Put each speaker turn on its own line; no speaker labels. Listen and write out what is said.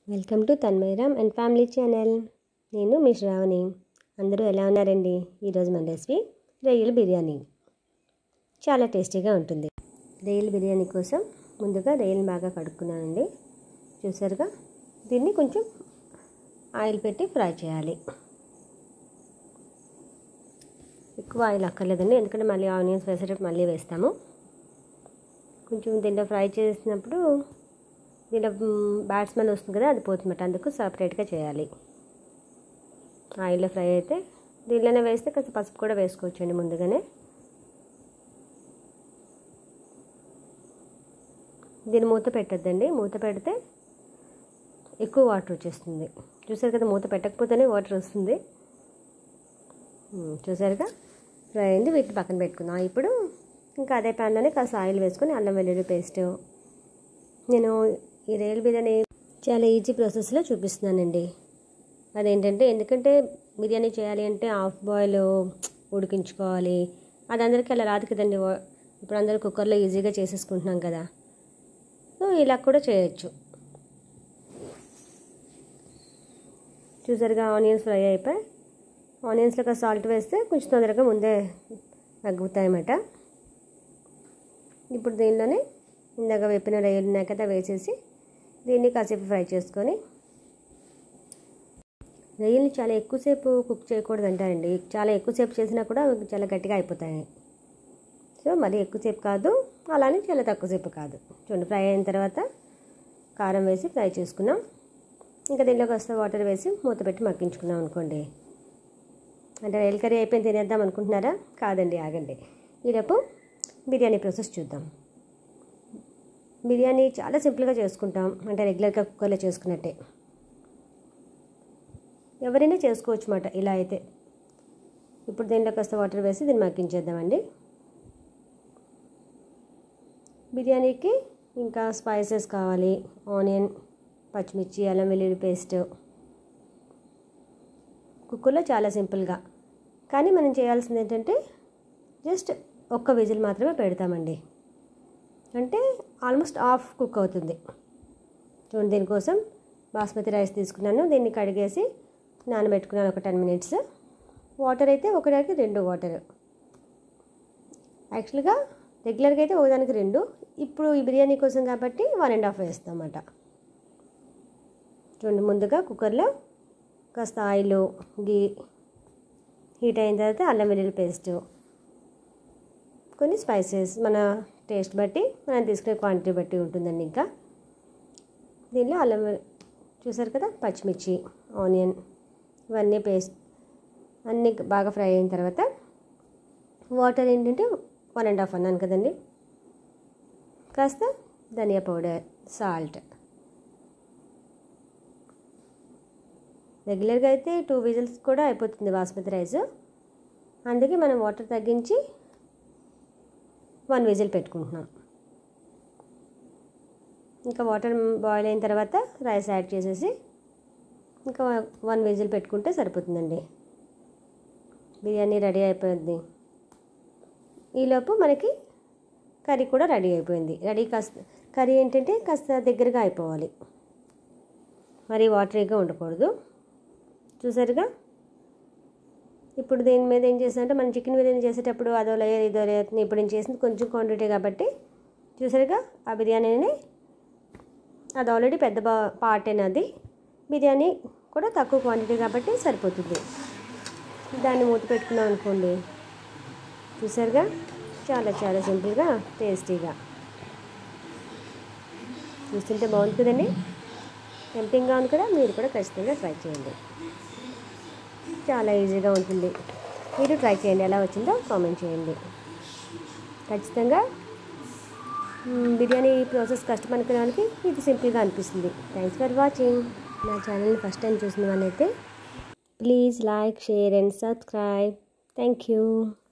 welcome to Tanmayaram and family channel నేను మీ శ్రావణి అందరూ ఎలా ఉన్నారండి ఈరోజు మన రెసిపీ రొయ్యల బిర్యానీ చాలా టేస్టీగా ఉంటుంది రొయ్యల బిర్యానీ కోసం ముందుగా రొయ్యలు బాగా కడుక్కున్నానండి చూసారుగా దీన్ని కొంచెం ఆయిల్ పెట్టి ఫ్రై చేయాలి ఎక్కువ ఆయిల్ అక్కర్లేదండి ఎందుకంటే మళ్ళీ ఆనియన్స్ వేసేటప్పుడు మళ్ళీ వేస్తాము కొంచెం దీంట్లో ఫ్రై చేసినప్పుడు దీంట్లో బ్యాడ్ స్మెల్ వస్తుంది కదా అది పోతుందన్నమాట అందుకు సపరేట్గా చేయాలి ఆయిల్లో ఫ్రై అయితే దీనిలోనే వేస్తే కాస్త పసుపు కూడా వేసుకోవచ్చండి ముందుగానే దీన్ని మూత పెట్టద్దండి మూత పెడితే ఎక్కువ వాటర్ వచ్చేస్తుంది చూసారు కదా మూత పెట్టకపోతేనే వాటర్ వస్తుంది చూసారుగా ఫ్రై అయింది వీటిని పక్కన పెట్టుకుందాం ఇప్పుడు ఇంకా అదే ప్యాన్లోనే కాస్త ఆయిల్ వేసుకొని అల్లం వెల్లుల్లి పేస్ట్ నేను ఈ రైల్ బిర్యానీ చాలా ఈజీ ప్రాసెస్లో చూపిస్తున్నానండి అదేంటంటే ఎందుకంటే బిర్యానీ చేయాలి అంటే హాఫ్ బాయిల్ ఉడికించుకోవాలి అది అందరికీ అలా రాదు కదండి ఇప్పుడు అందరూ కుక్కర్లో ఈజీగా చేసేసుకుంటున్నాం కదా సో ఇలా కూడా చేయొచ్చు చూసారుగా ఆనియన్స్ ఫ్రై అయిపోయి ఆనియన్స్లో ఒక సాల్ట్ వేస్తే కొంచెం తొందరగా ముందే తగ్గుతాయన్నమాట ఇప్పుడు దీనిలోనే ఇందాక వేపిన రొయ్యలు ఉన్నాయి కదా వేసేసి దీన్ని కాసేపు ఫ్రై చేసుకొని రొయ్యల్ని చాలా ఎక్కువసేపు కుక్ చేయకూడదు అంటారండి చాలా ఎక్కువసేపు చేసినా కూడా చాలా గట్టిగా అయిపోతాయి సో మరీ ఎక్కువసేపు కాదు అలానే చాలా తక్కువసేపు కాదు చూడండి ఫ్రై అయిన తర్వాత కారం వేసి ఫ్రై చేసుకున్నాం ఇంకా దీనిలో కాస్త వాటర్ వేసి మూత పెట్టి మగ్గించుకున్నాం అనుకోండి అంటే రైల్ కర్రీ అయిపోయింది తినేద్దాం అనుకుంటున్నారా కాదండి ఆగండి ఈలోపు బిర్యానీ ప్రాసెస్ చూద్దాం బిర్యానీ చాలా సింపుల్గా చేసుకుంటాం అంటే రెగ్యులర్గా కుక్కర్లో చేసుకున్నట్టే ఎవరైనా చేసుకోవచ్చు అన్నమాట ఇలా అయితే ఇప్పుడు దీంట్లో కాస్త వాటర్ వేసి దీన్ని మగ్గించేద్దామండి బిర్యానీకి ఇంకా స్పైసెస్ కావాలి ఆనియన్ పచ్చిమిర్చి అల్లం వెల్లుల్లి పేస్ట్ కుక్కర్లో చాలా సింపుల్గా కానీ మనం చేయాల్సింది ఏంటంటే జస్ట్ ఒక్క విజిల్ మాత్రమే పెడతామండి అంటే ఆల్మోస్ట్ హాఫ్ కుక్ అవుతుంది చూడండి దీనికోసం బాస్మతి రైస్ తీసుకున్నాను దీన్ని కడిగేసి నానబెట్టుకున్నాను ఒక టెన్ మినిట్స్ వాటర్ అయితే ఒకదానికి రెండు వాటర్ యాక్చువల్గా రెగ్యులర్గా అయితే ఒకదానికి రెండు ఇప్పుడు ఈ బిర్యానీ కోసం కాబట్టి వన్ అండ్ హాఫ్ వేస్తాం అన్నమాట చూడండి ముందుగా కుక్కర్లో కాస్త ఆయిల్ గీ హీట్ అయిన తర్వాత అల్లం వెల్లుల్లి పేస్ట్ కొన్ని స్పైసెస్ మన టేస్ట్ బట్టి మనం తీసుకునే క్వాంటిటీ బట్టి ఉంటుందండి ఇంకా దీనిలో అల్లం చూసారు కదా పచ్చిమిర్చి ఆనియన్ ఇవన్నీ పేస్ట్ అన్నీ బాగా ఫ్రై అయిన తర్వాత వాటర్ ఏంటంటే వన్ అండ్ హాఫ్ అన్నాను కదండి కాస్త ధనియా పౌడర్ సాల్ట్ రెగ్యులర్గా అయితే టూ విజిల్స్ కూడా అయిపోతుంది బాస్మతి రైస్ అందుకే మనం వాటర్ తగ్గించి వన్ విజిల్ పెట్టుకుంటున్నాం ఇంకా వాటర్ బాయిల్ అయిన తర్వాత రైస్ యాడ్ చేసేసి ఇంకా వన్ విజిల్ పెట్టుకుంటే సరిపోతుందండి బిర్యానీ రెడీ అయిపోయింది ఈలోపు మనకి కర్రీ కూడా రెడీ అయిపోయింది రెడీ కాస్త కర్రీ ఏంటంటే కాస్త దగ్గరగా అయిపోవాలి మరీ వాటరీగా ఉండకూడదు చూసారుగా ఇప్పుడు దీని మీద ఏం చేసానంటే మనం చికెన్ బిర్యానీ చేసేటప్పుడు అదో లేయర్ ఇదో లేయర్ ఇప్పుడు నేను చేసింది కొంచెం క్వాంటిటీ కాబట్టి చూసారుగా ఆ బిర్యానీని అది ఆల్రెడీ పెద్ద పార్ట్ అది బిర్యానీ కూడా తక్కువ క్వాంటిటీ కాబట్టి సరిపోతుంది దాన్ని మూత పెట్టుకున్నాం అనుకోండి చూసారుగా చాలా చాలా సింపుల్గా టేస్టీగా చూస్తుంటే బాగుంది కదండి టెంపింగ్గా ఉంది కదా మీరు కూడా ఖచ్చితంగా ట్రై చేయండి చాలా ఈజీగా ఉంటుంది మీరు ట్రై చేయండి ఎలా వచ్చిందో కామెంట్ చేయండి ఖచ్చితంగా బిర్యానీ ప్రాసెస్ కష్టం అనుకునే వాళ్ళకి ఇది సింపుల్గా అనిపిస్తుంది థ్యాంక్స్ ఫర్ వాచింగ్ నా ఛానల్ని ఫస్ట్ టైం చూసిన వాళ్ళైతే please like share and subscribe thank you